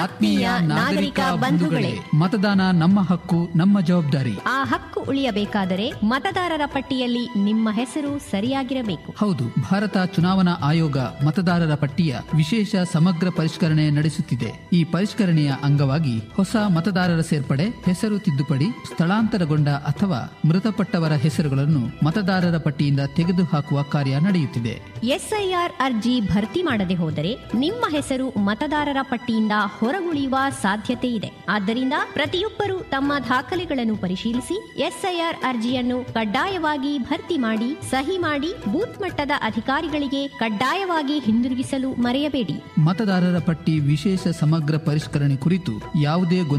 ಆತ್ಮೀಯ ನಾಗರಿಕ ಬಂಧುಗಳೇ ಮತದಾನ ನಮ್ಮ ಹಕ್ಕು ನಮ್ಮ ಜವಾಬ್ದಾರಿ ಆ ಹಕ್ಕು ಉಳಿಯಬೇಕಾದರೆ ಮತದಾರರ ಪಟ್ಟಿಯಲ್ಲಿ ನಿಮ್ಮ ಹೆಸರು ಸರಿಯಾಗಿರಬೇಕು ಹೌದು ಭಾರತ ಚುನಾವಣಾ ಆಯೋಗ ಮತದಾರರ ಪಟ್ಟಿಯ ವಿಶೇಷ ಸಮಗ್ರ ಪರಿಷ್ಕರಣೆ ನಡೆಸುತ್ತಿದೆ ಈ ಪರಿಷ್ಕರಣೆಯ ಅಂಗವಾಗಿ ಹೊಸ ಮತದಾರರ ಸೇರ್ಪಡೆ ಹೆಸರು ತಿದ್ದುಪಡಿ ಸ್ಥಳಾಂತರಗೊಂಡ ಅಥವಾ ಮೃತಪಟ್ಟವರ ಹೆಸರುಗಳನ್ನು ಮತದಾರರ ಪಟ್ಟಿಯಿಂದ ತೆಗೆದುಹಾಕುವ ಕಾರ್ಯ ನಡೆಯುತ್ತಿದೆ ಎಸ್ಐಆರ್ ಅರ್ಜಿ ಭರ್ತಿ ಮಾಡದೆ ಹೋದರೆ ನಿಮ್ಮ ಹೆಸರು ಮತದಾರರ ಪಟ್ಟಿಯಿಂದ ಹೊರಗುಳಿಯುವ ಸಾಧ್ಯತೆ ಇದೆ ಆದ್ದರಿಂದ ಪ್ರತಿಯೊಬ್ಬರು ತಮ್ಮ ದಾಖಲೆಗಳನ್ನು ಪರಿಶೀಲಿಸಿ ಎಸ್ಐಆರ್ ಅರ್ಜಿಯನ್ನು ಕಡ್ಡಾಯವಾಗಿ ಭರ್ತಿ ಮಾಡಿ ಸಹಿ ಮಾಡಿ ಬೂತ್ ಮಟ್ಟದ ಅಧಿಕಾರಿಗಳಿಗೆ ಕಡ್ಡಾಯವಾಗಿ ಹಿಂದಿರುಗಿಸಲು ಮರೆಯಬೇಡಿ ಮತದಾರರ ಪಟ್ಟಿ ವಿಶೇಷ ಸಮಗ್ರ ಪರಿಷ್ಕರಣೆ ಕುರಿತು ಯಾವುದೇ ಗೊಂದಲ